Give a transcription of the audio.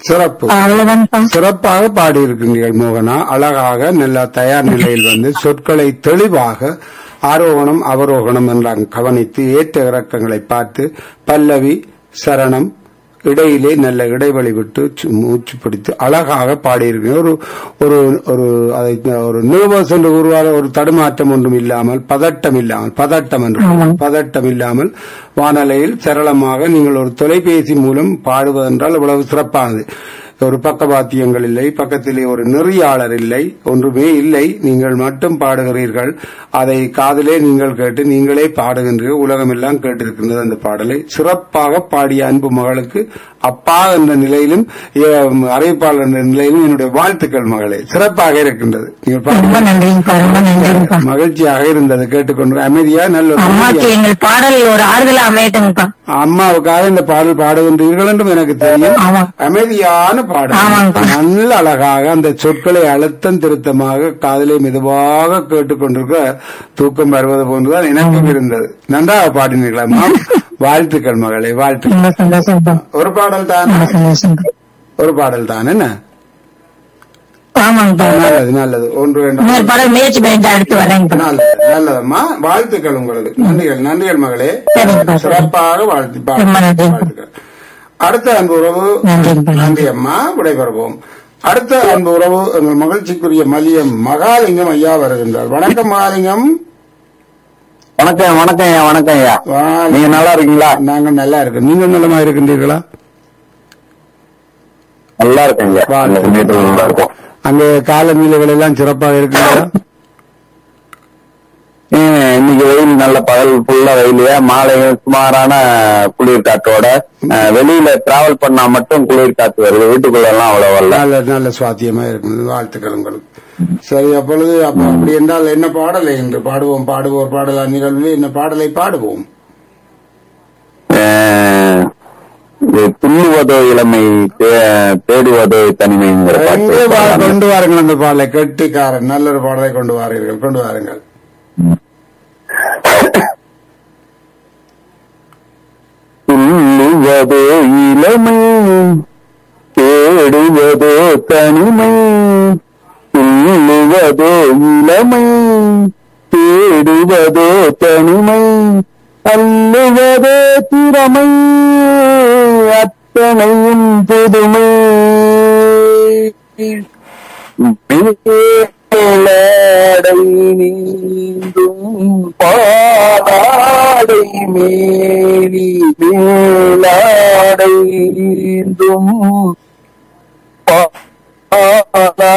சிறப்பு அவ்வளவுதான்ப்பா சிறப்பாக பாடியிருக்கின்றீர்கள் மோகனா அழகாக நல்ல தயார் நிலையில் வந்து சொற்களை தெளிவாக ஆரோகணம் அவரோகணம் என்றாங்க கவனித்து ஏற்ற இறக்கங்களை பார்த்து பல்லவி சரணம் இடையிலே நல்ல இடைவெளி விட்டு சு- மூச்சு பிடித்து அழகாக பாடியிருக்கீங்க ஒரு ஒரு ஒரு அதை ஒரு நர்வஸ் என்று கூறுவார ஒரு தடுமாற்றம் ஒன்றும் இல்லாமல் பதட்டம் இல்லாமல் பதட்டம் என்று பதட்டம் இல்லாமல் வானலையில் சரளமாக நீங்கள் ஒரு தொலைபேசி மூலம் பாடுவதென்றால் இவ்வளவு சிறப்பானது ஒரு பக்கவாத்தியங்கள் இல்லை பக்கத்திலே ஒரு நெறியாளர் இல்லை ஒன்றுமே இல்லை நீங்கள் மட்டும் பாடுகிறீர்கள் அதை காதிலே நீங்கள் கேட்டு நீங்களே பாடுகின்றீர்கள் உலகமெல்லாம் கேட்டிருக்கின்றது அந்த பாடலை சிறப்பாக பாடிய அன்பு மகளுக்கு அப்பா என்ற நிலையிலும் ஏ, அறிவிப்பாளர் என்ற நிலையிலும் என்னுடைய வாழ்த்துக்கள் மகளே சிறப்பாக இருக்கின்றது நீங்கள் ரொம்ப பாடுவது நன்றிங்கப்பா ரொம்ப நன்றிங்கப்பா மகிழ்ச்சியாக இருந்தது கேட்டுக்கொண்டு அமைதியா நல்ல ஒரு அம்மாக்கு அமைதியா- எங்கள் பாடல் ஒரு ஆறுதலா அமையட்டுங்கப்பா அம்மாவுக்காக இந்த பாடல் பாடுகின்றீர்கள் என்றும் எனக்கு தெரியும் ஆமா. அமைதியான பாடல் ஆமாங்க. நல்ல அழகாக அந்த சொற்களை அழுத்தம் திருத்தமாக காதலை மெதுவாக கேட்டுக்கொண்டிருக்க தூக்கம் வருவது போன்றுதான் எனக்கும் இருந்தது நன்றாக பாடினீர்களா அம்மா? வாழ்த்துக்கள் மகளே வாழ்த்து ரொம்ப சந்தோஷம்ப்பா ஒரு பாடல் தான் ரொம்ப சந்தோஷம்ப்பா ஒரு பாடல் தான் என்ன ஆமாங்கப்பா நல்லது நல்லது ஒன்று ரெண்டு இன்னொரு பாடல் முயற்சி பண்ணிட்டு அடுத்து வரேங்கப்பா நல்லது நல்லதம்மா வாழ்த்துக்கள் உங்களுக்கு நன்றிகள் நன்றிகள் மகளே சரிங்கப்பா. சிறப்பாக வாழ்த்து பா- ரொம்ப நன்றி. வாழ்த்துக்கள் அடுத்த அன்பு உறவு நன்றிங்கப்பா. நன்றி அம்மா விடைபெறுவோம் அடுத்த அன்பு உறவு எங்கள் மகிழ்ச்சிக்குரிய மதியம் மகாலிங்கம் ஐயா வருகின்றார் வணக்கம் மகாலிங்கம் வணக்கம் வணக்கம் ஐயா வணக்கம் ஐயா வா- நீங்க நல்லா இருக்கீங்களா நாங்கள் நல்லா இருக்கோம் நீங்கள் நலமா இருக்கின்றீர்களா நல்லா இருக்கேன் ஐயா வா- இந்த சமயத்துல நல்லா இருக்கும் அங்கே காலநிலைகள் எல்லாம் சிறப்பாக இருக்கின்றதா ஏன், இன்னைக்கு வெயில் நல்ல பகல் ஃபுல்லா வெயிலையா மாலையும் சுமாரான குளிர் காற்றோட அஹ், வெளியில டிராவல் பண்ணா மட்டும் குளிர் காத்து வருது வீட்டுக்குள்ள எல்லாம் அவ்வளவு வரல நல்ல நல்ல சுவாத்தியமா இருக்குது வாழ்த்துக்கள் உங்களுக்கு சரி அப்பொழுது அப்ப அப்படி என்றால் என்ன பாடலை என்று பாடுவோம் பாடுவோர் பாடலா நிகழ்வில் என்ன பாடலை பாடுவோம் அஹ், இது துள்ளுவதோ இளமை தே- தேடுவதோ தனிமைங்கிற எங்கே பா- பாட்டு கொண்டு வாருங்கள் அந்த பாடலை கெட்டிக்காரன் நல்ல ஒரு பாடலை கொண்டு வாருங்கள் கொண்டு வாருங்கள் துள்ளுவதோ இளமை தேடுவதோ தனிமை துள்ளுவதோ இளமை தேடுவதோ தனிமை அல்லுவதோ திறமை அத்தனையும் புதுமை மேலாடை நீந்தும் பாலாடை மேனி மேலாடை நீந்தும் பாலாடை